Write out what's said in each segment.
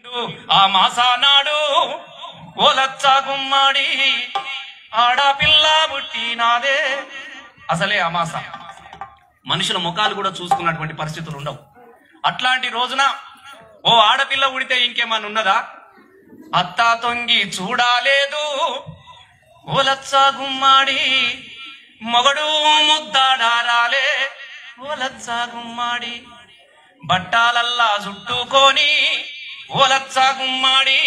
ఆ మాసానాడు ఓలచ్చ గుమ్మడి ఆడపిల్ల పుట్టినాదే అసలే అమాస మనుషుల ముఖాలు కూడా చూసుకున్నటువంటి పరిస్థితులు ఉండవు అట్లాంటి రోజున ఓ ఆడపిల్ల ఉడితే ఇంకేమన్నా ఉన్నదా అత్త తొంగి చూడాలేదు ఓలచ్చ గుమ్మాడి మొగడు ముద్దాడారాలే ఓలచ్చ గుమ్మాడి బట్టాలల్లా చుట్టుకొని ఓలచ్చ గుమ్మాడి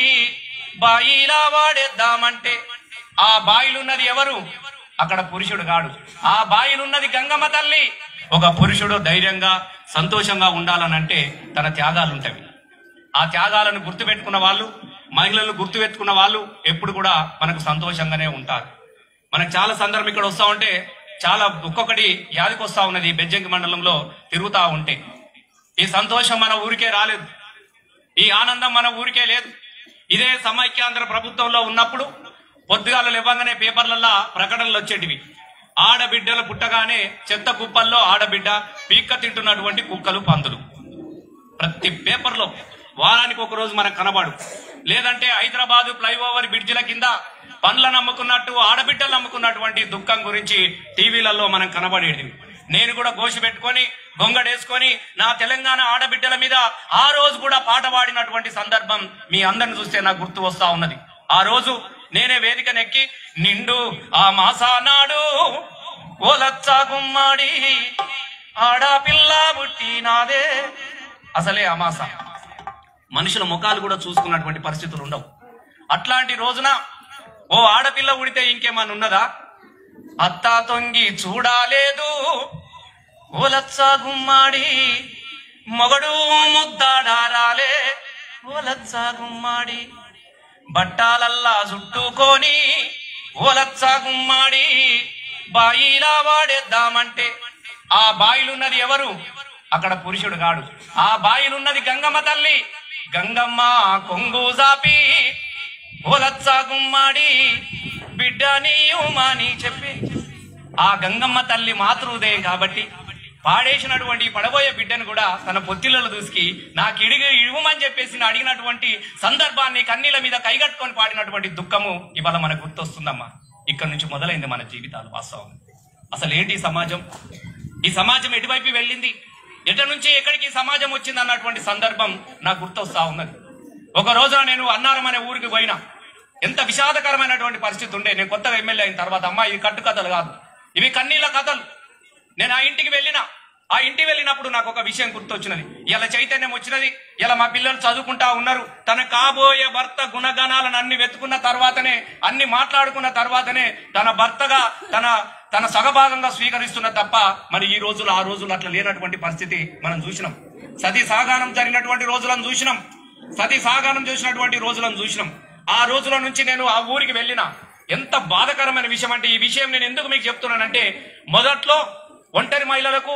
బాయిలా వాడేద్దామంటే ఆ బాయిలున్నది ఎవరు అక్కడ పురుషుడు కాడు ఆ బాయిలున్నది గంగమ్మ తల్లి ఒక పురుషుడు ధైర్యంగా సంతోషంగా ఉండాలనంటే తన త్యాగాలు ఉంటాయి ఆ త్యాగాలను గుర్తుపెట్టుకున్న వాళ్ళు మహిళలను గుర్తుపెట్టుకున్న వాళ్ళు ఎప్పుడు కూడా మనకు సంతోషంగానే ఉంటారు మనకు చాలా సందర్భం ఇక్కడ వస్తా ఉంటే చాలా ఒక్కొక్కటి యాదికి వస్తా ఉన్నది బెజ్జంకి మండలంలో తిరుగుతా ఉంటే ఈ సంతోషం మన ఊరికే రాలేదు ఈ ఆనందం మన ఊరికే లేదు ఇదే సమైక్యాంధ్ర ప్రభుత్వంలో ఉన్నప్పుడు పొద్దుగాల లేవగానే పేపర్లల్లో ప్రకటనలు వచ్చేటివి ఆడబిడ్డలు పుట్టగానే చెత్త కుప్పల్లో ఆడబిడ్డ పీక్క తింటున్నటువంటి కుక్కలు పందులు ప్రతి పేపర్లో వారానికి ఒక రోజు మనకు కనబడు లేదంటే హైదరాబాద్ ఫ్లైఓవర్ బ్రిడ్జిల కింద పండ్లను అమ్ముకున్నట్టు ఆడబిడ్డలు అమ్ముకున్నటువంటి దుఃఖం గురించి టీవీలలో మనం కనబడేది నేను కూడా గోషి పెట్టుకొని గొంగడేసుకొని నా తెలంగాణ ఆడబిడ్డల మీద ఆ రోజు కూడా పాట పాడినటువంటి సందర్భం మీ అందరిని చూస్తే నాకు గుర్తు వస్తా ఉన్నది ఆ రోజు నేనే వేదిక నెక్కి నిండు ఆ మాసానాడు ఓలచ్చ గుమ్మడి ఆడపిల్ల పుట్టినాదే అసలే అమాస మనుషుల ముఖాలు కూడా చూసుకున్నటువంటి పరిస్థితులు ఉండవు అట్లాంటి రోజున ఓ ఆడపిల్ల ఉడితే ఇంకేమన్నా ఉన్నదా అత్త తొంగి చూడాలేదు ఓలచ్చ గుమ్మాడి మొగడు ముద్దాడారాలే ఓలచ్చ గుమ్మాడి బట్టాలల్లా చుట్టుకొని ఓలచ్చ గుమ్మాడి బాయిలా వాడేద్దామంటే ఆ బాయిలున్నది ఎవరు అక్కడ పురుషుడు కాడు ఆ బాయిలున్నది గంగమ్మ తల్లి గంగమ్మ కొంగు జాపి ఓలచ్చ గుమ్మాడి బిడ్డ నీయుమాని చెప్పి ఆ గంగమ్మ తల్లి మాతృదే కాబట్టి పాడేసినటువంటి పడబోయే బిడ్డను కూడా తన పొత్తిళ్ళలో దూసుకి నాకు ఇడిగి ఇవ్వమని చెప్పేసి నా అడిగినటువంటి సందర్భాన్ని కన్నీల మీద కైగట్టుకొని పాడినటువంటి దుఃఖము ఇవాళ మనకు గుర్తొస్తుందమ్మా ఇక్కడ నుంచి మొదలైంది మన జీవితాలు వాస్తవం అసలు ఏంటి ఈ సమాజం ఈ సమాజం ఎటువైపు వెళ్ళింది ఎట నుంచి ఎక్కడికి ఈ సమాజం వచ్చింది అన్నటువంటి సందర్భం నాకు గుర్తొస్తా ఉన్నది ఒక రోజున నేను అన్నారం అనే ఊరికి పోయినా ఎంత విషాదకరమైనటువంటి పరిస్థితి ఉండే నేను కొత్తగా ఎమ్మెల్యే అయిన తర్వాత అమ్మా ఇవి కట్టు కథలు కాదు ఇవి కన్నీళ్ళ కథలు నేను ఆ ఇంటికి వెళ్ళినా ఆ ఇంటికి వెళ్ళినప్పుడు నాకు ఒక విషయం గుర్తొచ్చినది ఇలా చైతన్యం వచ్చినది ఇలా మా పిల్లలు చదువుకుంటా ఉన్నారు తన కాబోయే భర్త గుణగణాలను అన్ని వెతుకున్న తర్వాతనే అన్ని మాట్లాడుకున్న తర్వాతనే తన భర్తగా తన తన సగభాగంగా స్వీకరిస్తున్న తప్ప మరి ఈ రోజులు ఆ రోజులు అట్లా లేనటువంటి పరిస్థితి మనం చూసినాం సతీ సాగానం జరిగినటువంటి రోజులను చూసినాం సతీ సాగానం చేసినటువంటి రోజులను చూసినాం ఆ రోజుల నుంచి నేను ఆ ఊరికి వెళ్ళిన ఎంత బాధకరమైన విషయం అంటే ఈ విషయం నేను ఎందుకు మీకు చెప్తున్నానంటే మొదట్లో ఒంటరి మహిళలకు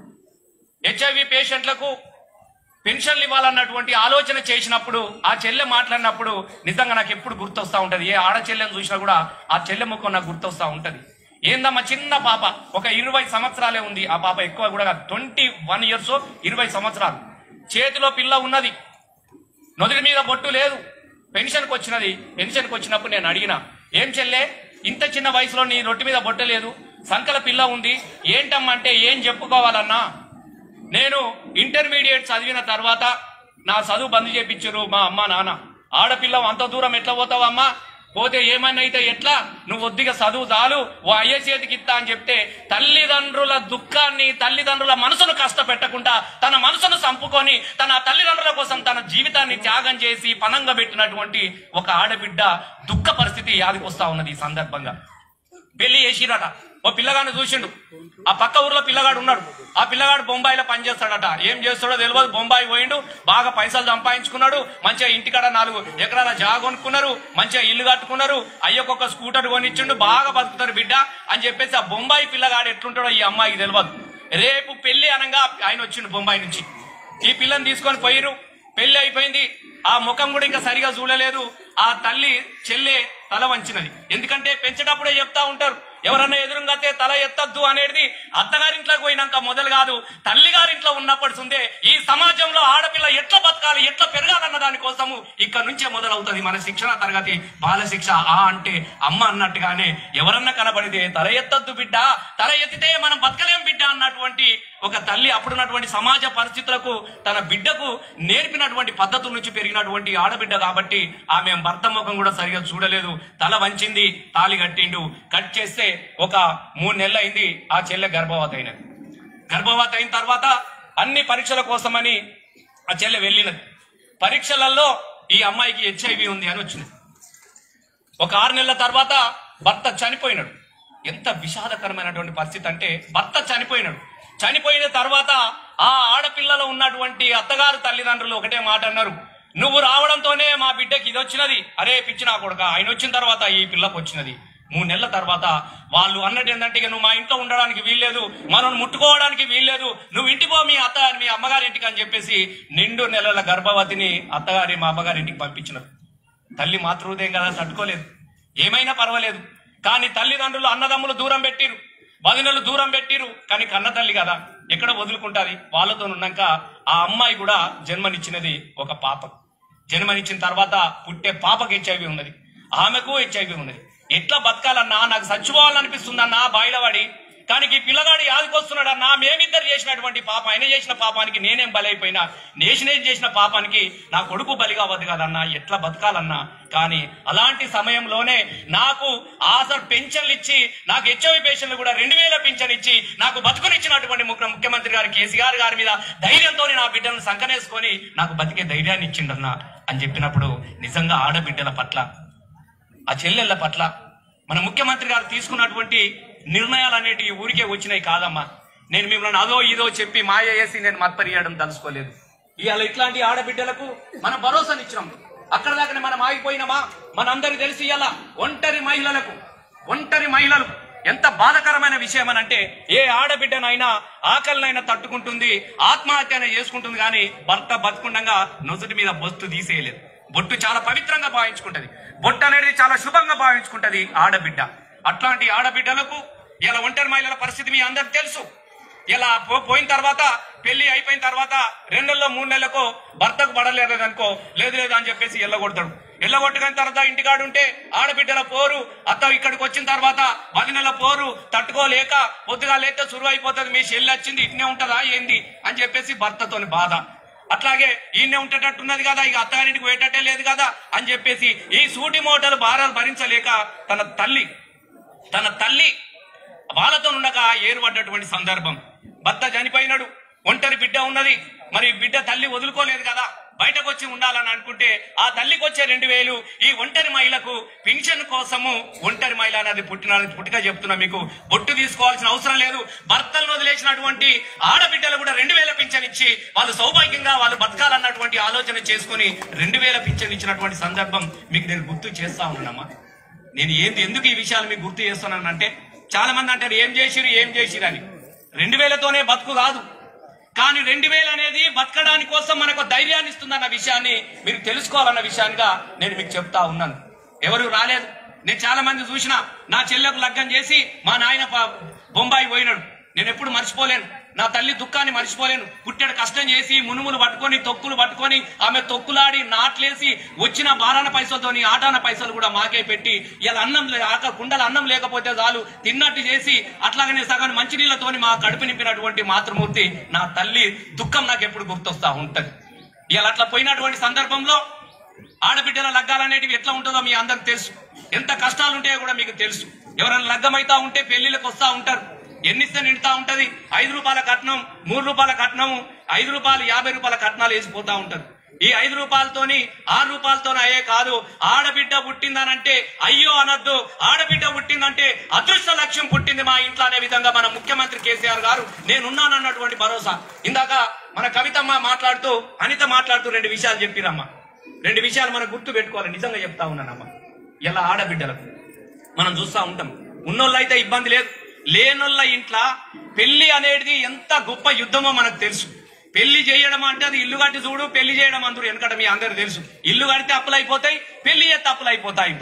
హెచ్ఐవి పేషెంట్లకు పెన్షన్లు ఇవ్వాలన్నటువంటి ఆలోచన చేసినప్పుడు ఆ చెల్లె మాట్లాడినప్పుడు నిజంగా నాకు ఎప్పుడు గుర్తొస్తా ఉంటది ఏ ఆడ చెల్లెని చూసినా కూడా ఆ చెల్లె ముఖం నాకు గుర్తొస్తా ఉంటది ఏందమ్మా చిన్న పాప ఒక ఇరవై సంవత్సరాలే ఉంది ఆ పాప ఎక్కువ కూడా ట్వంటీ వన్ ఇయర్స్ ఇరవై సంవత్సరాలు చేతిలో పిల్ల ఉన్నది నొదిరి మీద బొట్టు లేదు పెన్షన్కి వచ్చినది పెన్షన్కి వచ్చినప్పుడు నేను అడిగిన ఏం చెల్లే ఇంత చిన్న వయసులో నీ రొట్టి మీద బొట్టు లేదు సంకల పిల్ల ఉంది ఏంటమ్మా అంటే ఏం చెప్పుకోవాలన్నా నేను ఇంటర్మీడియట్ చదివిన తర్వాత నా చదువు బంద్ చేపించారు మా అమ్మ నాన్న ఆడపిల్ల అంత దూరం ఎట్లా పోతావు అమ్మా పోతే ఏమైనా అయితే ఎట్లా నువ్వు ఒద్దిగా చదువు చాలు ఓ అయ్య చేతికి ఇస్తా అని చెప్తే తల్లిదండ్రుల దుఃఖాన్ని తల్లిదండ్రుల మనసును కష్టపెట్టకుండా తన మనసును చంపుకొని తన తల్లిదండ్రుల కోసం తన జీవితాన్ని త్యాగం చేసి పనంగా పెట్టినటువంటి ఒక ఆడబిడ్డ దుఃఖ పరిస్థితి యాదికొస్తా ఉన్నది ఈ సందర్భంగా పెళ్లి చేసిరట ఓ పిల్లగాడిని చూసిండు ఆ పక్క ఊర్లో పిల్లగాడు ఉన్నాడు ఆ పిల్లగాడు బొంబాయిలో పనిచేస్తాడట ఏం చేస్తాడో తెలియదు బొంబాయి పోయిండు బాగా పైసలు సంపాదించుకున్నాడు మంచిగా ఇంటికాడ నాలుగు ఎకరాల జాగ కొనుక్కున్నారు మంచిగా ఇల్లు కట్టుకున్నారు అయ్యకొక స్కూటర్ కొనిచ్చిండు బాగా బతుకుతారు బిడ్డ అని చెప్పేసి ఆ బొంబాయి పిల్లగాడు ఎట్లుంటాడో ఈ అమ్మాయికి తెలియదు రేపు పెళ్లి అనగా ఆయన వచ్చిండు బొంబాయి నుంచి ఈ పిల్లని తీసుకొని పోయిరు పెళ్లి అయిపోయింది ఆ ముఖం కూడా ఇంకా సరిగా చూడలేదు ఆ తల్లి చెల్లె తల వంచినది ఎందుకంటే పెంచేటప్పుడే చెప్తా ఉంటారు ఎవరన్నా ఎదురుంగతే తల ఎత్తద్దు అనేది అత్తగారింట్లోకి పోయినాక మొదలు కాదు తల్లిగారింట్లో ఉన్నప్పటి నుండే ఈ సమాజంలో ఆడపిల్ల ఎట్లా బతకాలి ఎట్లా పెరగాలన్న దానికోసము ఇక్కడ నుంచే మొదలవుతుంది మన శిక్షణ తరగతి బాల శిక్ష ఆ అంటే అమ్మ అన్నట్టుగానే ఎవరన్నా కనబడితే తల ఎత్తద్దు బిడ్డ తల ఎత్తితే మనం బతకలేం బిడ్డ అన్నటువంటి ఒక తల్లి అప్పుడున్నటువంటి సమాజ పరిస్థితులకు తన బిడ్డకు నేర్పినటువంటి పద్ధతుల నుంచి పెరిగినటువంటి ఆడబిడ్డ కాబట్టి ఆమె భర్త ముఖం కూడా సరిగా చూడలేదు తల వంచింది తాలి కట్టిండు కట్ చేస్తే ఒక మూడు నెలలు అయింది ఆ చెల్లె గర్భవతి అయినది గర్భవతి అయిన తర్వాత అన్ని పరీక్షల కోసమని ఆ చెల్లె వెళ్ళినది పరీక్షలలో ఈ అమ్మాయికి హెచ్ఐవి ఉంది అని వచ్చింది ఒక ఆరు నెలల తర్వాత భర్త చనిపోయినాడు ఎంత విషాదకరమైనటువంటి పరిస్థితి అంటే భర్త చనిపోయినాడు చనిపోయిన తర్వాత ఆ ఆడపిల్లలో ఉన్నటువంటి అత్తగారు తల్లిదండ్రులు ఒకటే మాట అన్నారు నువ్వు రావడంతోనే మా బిడ్డకి ఇది వచ్చినది అరే పిచ్చి నా కొడుక ఆయన వచ్చిన తర్వాత ఈ పిల్లకు వచ్చినది మూడు నెలల తర్వాత వాళ్ళు అన్నట్టు ఏంటంటే ఇక నువ్వు మా ఇంట్లో ఉండడానికి వీల్లేదు మనం ముట్టుకోవడానికి వీల్లేదు నువ్వు ఇంటికి పో మీ అత్త మీ అమ్మగారి ఇంటికి అని చెప్పేసి నిండు నెలల గర్భవతిని అత్తగారి మా అమ్మగారి ఇంటికి పంపించినారు తల్లి మాతృహృదయం కదా తట్టుకోలేదు ఏమైనా పర్వాలేదు కానీ తల్లిదండ్రులు అన్నదమ్ములు దూరం పెట్టిరు వదినలు దూరం పెట్టిరు కానీ కన్న తల్లి కదా ఎక్కడ వదులుకుంటాది వాళ్ళతో ఉన్నాక ఆ అమ్మాయి కూడా జన్మనిచ్చినది ఒక పాప జన్మనిచ్చిన తర్వాత పుట్టే పాపకి హెచ్ఐవి ఉన్నది ఆమెకు హెచ్ఐవి ఉన్నది ఎట్లా బతకాలన్నా నాకు చచ్చిపోవాలనిపిస్తుందన్నా బాయిలవాడి కానీ ఈ పిల్లగాడు యాదికొస్తున్నాడన్నా మేమిద్దరు చేసినటువంటి పాప ఆయన చేసిన పాపానికి నేనేం బలైపోయినా నేషనేం చేసిన పాపానికి నా కొడుకు బలి కావద్దు కదన్నా ఎట్లా బతకాలన్నా కానీ అలాంటి సమయంలోనే నాకు ఆసర్ పెన్షన్లు ఇచ్చి నాకు హెచ్ఐవి పేషెంట్లు కూడా రెండు వేల పెన్షన్ ఇచ్చి నాకు బతుకునిచ్చినటువంటి ముఖ్య ముఖ్యమంత్రి గారి కేసీఆర్ గారి మీద ధైర్యంతో నా బిడ్డలను సంకనేసుకొని నాకు బతికే ధైర్యాన్ని ఇచ్చిండన్నా అని చెప్పినప్పుడు నిజంగా ఆడబిడ్డల పట్ల ఆ చెల్లెళ్ళ పట్ల మన ముఖ్యమంత్రి గారు తీసుకున్నటువంటి నిర్ణయాలు అనేటివి ఊరికే వచ్చినాయి కాదమ్మా నేను మిమ్మల్ని అదో ఇదో చెప్పి మాయ వేసి నేను మత్పరియడం తలుసుకోలేదు ఇవాళ ఇట్లాంటి ఆడబిడ్డలకు మనం భరోసానిచ్చినాం అక్కడ దాకానే మనం ఆగిపోయినామా మనందరికి తెలిసి ఇవాళ ఒంటరి మహిళలకు ఒంటరి మహిళలు ఎంత బాధకరమైన విషయం అని అంటే ఏ ఆడబిడ్డనైనా ఆకలినైనా తట్టుకుంటుంది ఆత్మహత్యన చేసుకుంటుంది కానీ భర్త బతుకుండగా నొసటి మీద బొత్తు తీసేయలేదు బొట్టు చాలా పవిత్రంగా భావించుకుంటది బొట్టు అనేది చాలా శుభంగా భావించుకుంటది ఆడబిడ్డ అట్లాంటి ఆడబిడ్డలకు ఇలా ఒంటరి మహిళల పరిస్థితి మీ అందరికి తెలుసు ఇలా పో- పోయిన తర్వాత పెళ్లి అయిపోయిన తర్వాత రెండు నెలల్లో మూడు నెలలకు భర్తకు పడలేదు అనుకో లేదు లేదు అని చెప్పేసి ఎల్లగొడతాడు ఎల్లగొట్టుకున్న తర్వాత ఇంటికాడు ఉంటే ఆడబిడ్డల పోరు అత్త ఇక్కడికి వచ్చిన తర్వాత పది నెలల పోరు తట్టుకోలేక పొద్దుగా లేతే సురువు అయిపోతుంది మీ చెల్లి వచ్చింది ఇట్నే ఉంటదా ఏంది అని చెప్పేసి భర్తతోని బాధ అట్లాగే ఈయనే ఉండేటట్టున్నది కదా ఇక అత్తగారింటికి పోయేటట్టే లేదు కదా అని చెప్పేసి ఈ సూటి మోటలు భారాలు భరించలేక తన తల్లి తన తల్లి వాళ్ళతో ఉండగా ఏర్పడ్డటువంటి సందర్భం భర్త చనిపోయినాడు ఒంటరి బిడ్డ ఉన్నది మరి బిడ్డ తల్లి వదులుకోలేదు కదా బయటకు వచ్చి ఉండాలని అనుకుంటే ఆ తల్లికి వచ్చే రెండు వేలు ఈ ఒంటరి మహిళకు పింఛన్ కోసము ఒంటరి మహిళ అనేది పుట్టిన పుట్టిగా చెప్తున్నా మీకు బొట్టు తీసుకోవాల్సిన అవసరం లేదు భర్తలను వదిలేసినటువంటి ఆడబిడ్డలు కూడా రెండు వేల పింఛన్ ఇచ్చి వాళ్ళు సౌభాగ్యంగా వాళ్ళు బతకాలన్నటువంటి ఆలోచన చేసుకుని రెండు వేల పింఛన్ ఇచ్చినటువంటి సందర్భం మీకు నేను గుర్తు చేస్తా ఉన్నానమ్మా నేను ఏంది ఎందుకు ఈ విషయాలు మీకు గుర్తు చేస్తున్నానంటే చాలా మంది అంటారు ఏం చేసిరు ఏం చేసిరు అని రెండు వేలతోనే బతుకు కాదు కానీ రెండు వేలు అనేది బతకడానికి కోసం మనకు ధైర్యాన్ని ఇస్తుందన్న విషయాన్ని మీరు తెలుసుకోవాలన్న విషయాన్ని నేను మీకు చెప్తా ఉన్నాను ఎవరు రాలేదు నేను చాలా మంది చూసిన నా చెల్లెకు లగ్గం చేసి మా నాయన ప- బొంబాయి పోయినాడు నేను ఎప్పుడు మర్చిపోలేను నా తల్లి దుఃఖాన్ని మర్చిపోలేను పుట్టాడు కష్టం చేసి మునుములు పట్టుకొని తొక్కులు పట్టుకొని ఆమె తొక్కులాడి నాట్లేసి వచ్చిన బారాన పైసలతోని ఆటాన పైసలు కూడా మాకే పెట్టి ఇలా అన్నం లే- ఆక కుండల అన్నం లేకపోతే చాలు తిన్నట్టు చేసి అట్లాగనే సగం మంచినీళ్ళతోని మా కడుపు నింపినటువంటి మాతృమూర్తి నా తల్లి దుఃఖం నాకు ఎప్పుడు గుర్తొస్తా ఉంటది ఇలా అట్లా పోయినటువంటి సందర్భంలో ఆడబిడ్డల లగ్గాలనేటివి ఎట్లా ఉంటుందో మీ అందరికి తెలుసు ఎంత కష్టాలు ఉంటాయో కూడా మీకు తెలుసు ఎవరైనా లగ్గమైతా ఉంటే పెళ్లిళ్ళకి వస్తా ఉంటారు ఎన్నిస్తే నిండుతా ఉంటది ఐదు రూపాయల కట్నం మూడు రూపాయల కట్నం ఐదు రూపాయలు యాభై రూపాయల కట్నాలు వేసిపోతా ఉంటారు ఈ ఐదు రూపాయలతోని ఆరు రూపాయలతోని అయ్యే కాదు ఆడబిడ్డ పుట్టిందనంటే అయ్యో అనొద్దు ఆడబిడ్డ పుట్టిందంటే అదృష్ట లక్ష్యం పుట్టింది మా ఇంట్లో అనే విధంగా మన ముఖ్యమంత్రి కేసీఆర్ గారు నేనున్నానన్నటువంటి భరోసా ఇందాక మన కవితమ్మ మాట్లాడుతూ అనిత మాట్లాడుతూ రెండు విషయాలు చెప్పిరమ్మా రెండు విషయాలు మనం గుర్తు పెట్టుకోవాలి నిజంగా చెప్తా ఉన్నానమ్మా ఇలా ఆడబిడ్డలకు మనం చూస్తా ఉంటాం ఉన్నోళ్ళు అయితే ఇబ్బంది లేదు లేనోళ్ళ ఇంట్లో పెళ్లి అనేది ఎంత గొప్ప యుద్ధమో మనకు తెలుసు పెళ్లి చేయడం అంటే అది ఇల్లు కట్టి చూడు పెళ్లి చేయడం అందరూ వెనకట మీ అందరు తెలుసు ఇల్లు కడితే అప్పులు అయిపోతాయి పెళ్లి చేస్తే అప్పులు అయిపోతాయి ఉంటాయి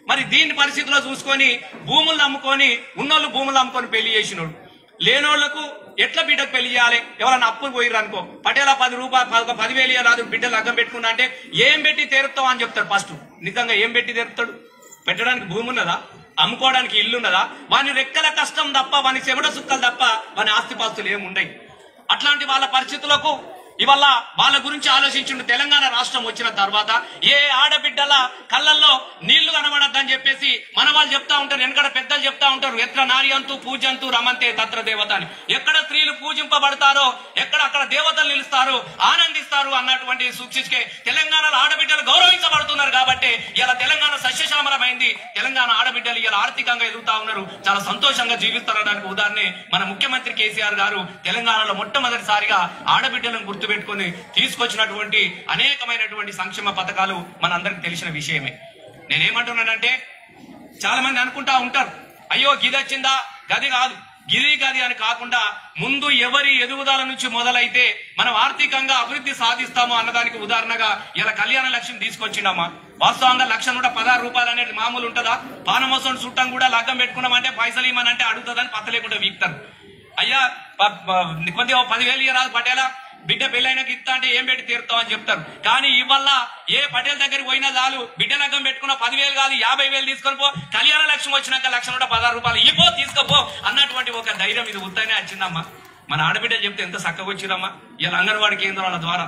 మరి దీని పరిస్థితిలో చూసుకొని భూములు అమ్ముకొని ఉన్నోళ్ళు భూములు అమ్ముకొని పెళ్లి చేసినోడు లేనోళ్లకు ఎట్లా బిడ్డకు పెళ్లి చేయాలి ఎవరైనా అప్పులు పోయిర్రు అనుకో పటేలా పది రూపాయలు పదివేలు రాదు బిడ్డలు అగ్గం పెట్టుకున్నా అంటే ఏం పెట్టి తీరుతావు అని చెప్తాడు ఫస్ట్ నిజంగా ఏం పెట్టి తీరుతాడు పెట్టడానికి భూమి ఉన్నదా అమ్ముకోవడానికి ఇల్లు ఉన్నదా వాని రెక్కల కష్టం తప్ప వాని చెమట సుక్కలు తప్ప వాని ఆస్తిపాస్తులు ఏముండయి అట్లాంటి వాళ్ళ పరిస్థితులకు ఇవల్ల వాళ్ళ గురించి ఆలోచించిండు తెలంగాణ రాష్ట్రం వచ్చిన తర్వాత ఏ ఆడబిడ్డల కళ్ళల్లో నీళ్లు కనబడద్దని చెప్పేసి మన వాళ్ళు చెప్తా ఉంటారు వెనకడ పెద్దలు చెప్తా ఉంటారు ఎత్ర నార్యంతు పూజంతు రమంతే తత్ర దేవత అని ఎక్కడ స్త్రీలు పూజింపబడతారో ఎక్కడ అక్కడ దేవతలు నిలుస్తారు ఆనందిస్తారు అన్నటువంటి సూచికే తెలంగాణలో ఆడబిడ్డలు గౌరవించబడుతున్నారు కాబట్టి ఇలా తెలంగాణ సస్యశ్యామలమైంది తెలంగాణ ఆడబిడ్డలు ఇలా ఆర్థికంగా ఎదుగుతా ఉన్నారు చాలా సంతోషంగా జీవిస్తారనడానికి ఉదాహరణ మన ముఖ్యమంత్రి కేసీఆర్ గారు తెలంగాణలో మొట్టమొదటిసారిగా ఆడబిడ్డలను గుర్తుపెట్టుకుని తీసుకొచ్చినటువంటి అనేకమైనటువంటి సంక్షేమ పథకాలు మనందరికి తెలిసిన విషయమే నేనేమంటున్నానంటే చాలా మంది అనుకుంటా ఉంటారు అయ్యో గిది వచ్చిందా గది కాదు గిది గది అని కాకుండా ముందు ఎవరి ఎదుగుదల నుంచి మొదలైతే మనం ఆర్థికంగా అభివృద్ధి సాధిస్తాము అన్నదానికి ఉదాహరణగా ఇలా కళ్యాణ లక్ష్యం తీసుకొచ్చిండమ్మా వాస్తవంగా లక్ష నూట పదహారు రూపాయలు అనేది మామూలు ఉంటుందా పానమోసం చుట్టం కూడా లగ్గం పెట్టుకున్నామంటే పైసలు ఇమ్మనంటే అడుగుతుందని పత్త లేకుండా వీక్తారు అయ్యా ప- ప- కొద్దిగా పదివేలు ఇయ్యరాదు పటేలా బిడ్డ పెళ్ళైనాక ఇస్తా అంటే ఏం పెట్టి తీరుతాం అని చెప్తారు కానీ ఇవల్ల ఏ పటేల్ దగ్గరికి పోయినా చాలు బిడ్డ లగ్గం పెట్టుకున్న పదివేలు కాదు యాభై వేలు తీసుకొని పో కళ్యాణ లక్ష్యం వచ్చినాక లక్ష నూట పదహారు రూపాయలు ఇపో తీసుకోపో అన్నటువంటి ఒక ధైర్యం ఇది ఉత్తనే వచ్చిందమ్మా మన ఆడబిడ్డ చెప్తే ఎంత చక్కగా వచ్చిందమ్మా ఇలా అంగన్వాడీ కేంద్రాల ద్వారా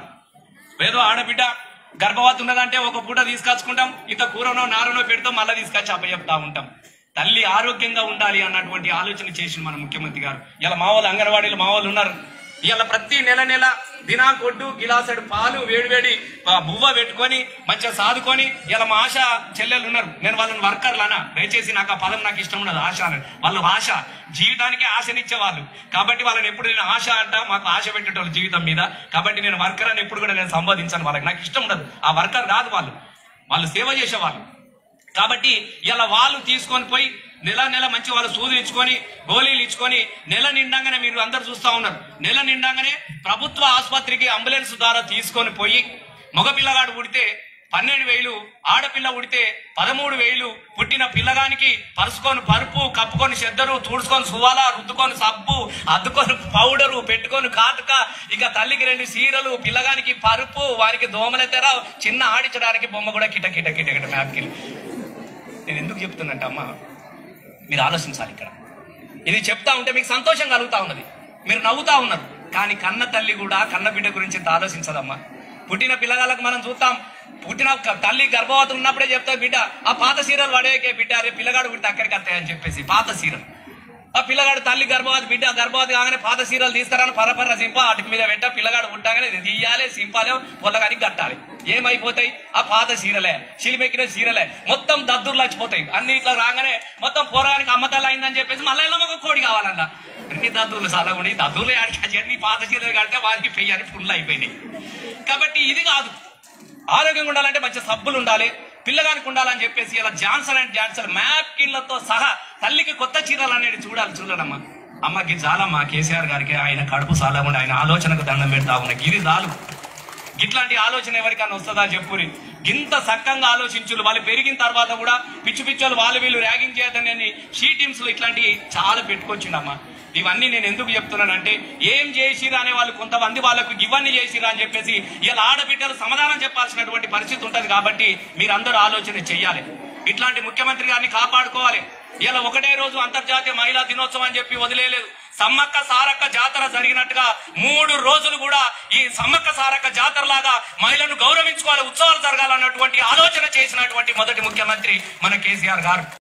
ఏదో ఆడబిడ్డ గర్భవతి ఉన్నదంటే ఒక పూట తీసుకొచ్చుకుంటాం ఇంత కూరనో నారనో పెడతాం మళ్ళీ తీసుకొచ్చి అప్పచెప్తా ఉంటాం తల్లి ఆరోగ్యంగా ఉండాలి అన్నటువంటి ఆలోచన చేసింది మన ముఖ్యమంత్రి గారు ఇలా మా వాళ్ళు అంగన్వాడీలు మా వాళ్ళు ఉన్నారు ఇలా ప్రతి నెల నెల దినా కొడ్డు గిలాసెడు పాలు వేడివేడి ఆ, బువ్వ పెట్టుకొని మంచిగా సాదుకొని ఇలా మా ఆశ చెల్లెలు ఉన్నారు నేను వాళ్ళని వర్కర్లనా దయచేసి నాకు ఆ పదం నాకు ఇష్టం ఉండదు ఆశ అని వాళ్ళు ఆశ జీవితానికి ఆశనిచ్చే వాళ్ళు కాబట్టి వాళ్ళని ఎప్పుడు నేను ఆశ అంట మాకు ఆశ పెట్టేటోళ్ళు జీవితం మీద కాబట్టి నేను వర్కర్ అని ఎప్పుడు కూడా నేను సంబోధించాను వాళ్ళకి నాకు ఇష్టం ఉండదు ఆ వర్కర్ కాదు వాళ్ళు వాళ్ళు సేవ చేసేవాళ్ళు కాబట్టి ఇలా వాళ్ళు తీసుకొని పోయి నెల నెల మంచి వాళ్ళు సూదులు ఇచ్చుకొని గోళీలు ఇచ్చుకొని నెల నిండంగానే మీరు అందరు చూస్తా ఉన్నారు నెల నిండంగానే ప్రభుత్వ ఆసుపత్రికి అంబులెన్స్ ద్వారా తీసుకొని పోయి మగపిల్లగాడు ఉడితే పన్నెండు వేలు ఆడపిల్ల ఉడితే పదమూడు వేలు పుట్టిన పిల్లగానికి పరుచుకొని పరుపు కప్పుకొని చెద్దరు తుడుచుకొని సువాల రుద్దుకొని సబ్బు అద్దుకొని పౌడరు పెట్టుకొని కాటుక ఇక తల్లికి రెండు చీరలు పిల్లగానికి పరుపు వారికి దోమల తెర చిన్న ఆడించడానికి బొమ్మ కూడా కిట కిట కిట కిట మ్యాప్కి నేను ఎందుకు చెప్తున్నట్టు అమ్మా మీరు ఆలోచించాలి ఇక్కడ ఇది చెప్తా ఉంటే మీకు సంతోషం కలుగుతా ఉన్నది మీరు నవ్వుతా ఉన్నారు కానీ కన్న తల్లి కూడా కన్న బిడ్డ గురించి ఇంత ఆలోచించదమ్మా పుట్టిన పిల్లగాళ్ళకి మనం చూస్తాం పుట్టిన క- తల్లి గర్భవతి ఉన్నప్పుడే చెప్తా బిడ్డ ఆ పాత సీరలు పడేకే బిడ్డ అరే పిల్లగాడు పుడితే అక్కడికి వస్తాయని చెప్పేసి పాత సీరలు ఆ పిల్లగాడు తల్లి గర్భవతి బిడ్డ గర్భవతి కాగానే పాత సీరలు తీసుకురాని పరపర సింప అటు మీద పెట్ట పిల్లగాడు పుట్టాగానే ఇది తీయాలి సింపాలే పొల్లగాని కట్టాలి ఏమైపోతాయి ఆ పాత సీరలే చిలిమెక్కిన సీరలే మొత్తం దద్దుర్లు వచ్చిపోతాయి అన్ని ఇట్లా రాగానే మొత్తం పోరానికి అమ్మతల్లి అయిందని చెప్పేసి మళ్ళీ ఇలా ఒక కోడి కావాలన్న అన్ని దద్దుర్లు సలగుని దద్దుర్లు ఆడికి అన్ని పాత చీరలు కడితే వారికి పెయ్యాలి ఫుల్ అయిపోయినాయి కాబట్టి ఇది కాదు ఆరోగ్యంగా ఉండాలంటే మంచి సబ్బులు ఉండాలి పిల్లగానికి ఉండాలని చెప్పేసి ఇలా జాన్సన్ అండ్ జాన్సన్ మ్యాప్కిన్లతో సహా తల్లికి కొత్త చీరలు అనేది చూడాలి చూడడమ్మా అమ్మకి చాలమ్మా కేసీఆర్ గారికి ఆయన కడుపు సాలకుండా ఆయన ఆలోచనకు దండం పెడతా ఉన్నా ఇది చాలు ఇట్లాంటి ఆలోచన ఎవరికైనా వస్తుందా చెప్పురి ఇంత సక్కంగా ఆలోచించులు వాళ్ళు పెరిగిన తర్వాత కూడా పిచ్చి పిచ్చోళ్ళు వాళ్ళు వీళ్ళు ర్యాగింగ్ చేయదని షీ టీమ్స్ లో ఇట్లాంటివి చాలా పెట్టుకొచ్చిండమ్మా ఇవన్నీ నేను ఎందుకు చెప్తున్నానంటే ఏం చేసిరా అనే వాళ్ళు కొంతమంది వాళ్ళకు ఇవన్నీ చేసిరా అని చెప్పేసి ఇలా ఆడబిడ్డలు సమాధానం చెప్పాల్సినటువంటి పరిస్థితి ఉంటది కాబట్టి మీరందరూ ఆలోచన చెయ్యాలి ఇట్లాంటి ముఖ్యమంత్రి గారిని కాపాడుకోవాలి ఇలా ఒకటే రోజు అంతర్జాతీయ మహిళా దినోత్సవం అని చెప్పి వదిలేయలేదు సమ్మక్క సారక్క జాతర జరిగినట్టుగా మూడు రోజులు కూడా ఈ సమ్మక్క సారక్క జాతర లాగా మహిళను గౌరవించుకోవాలి ఉత్సవాలు జరగాలన్నటువంటి ఆలోచన చేసినటువంటి మొదటి ముఖ్యమంత్రి మన కేసీఆర్ గారు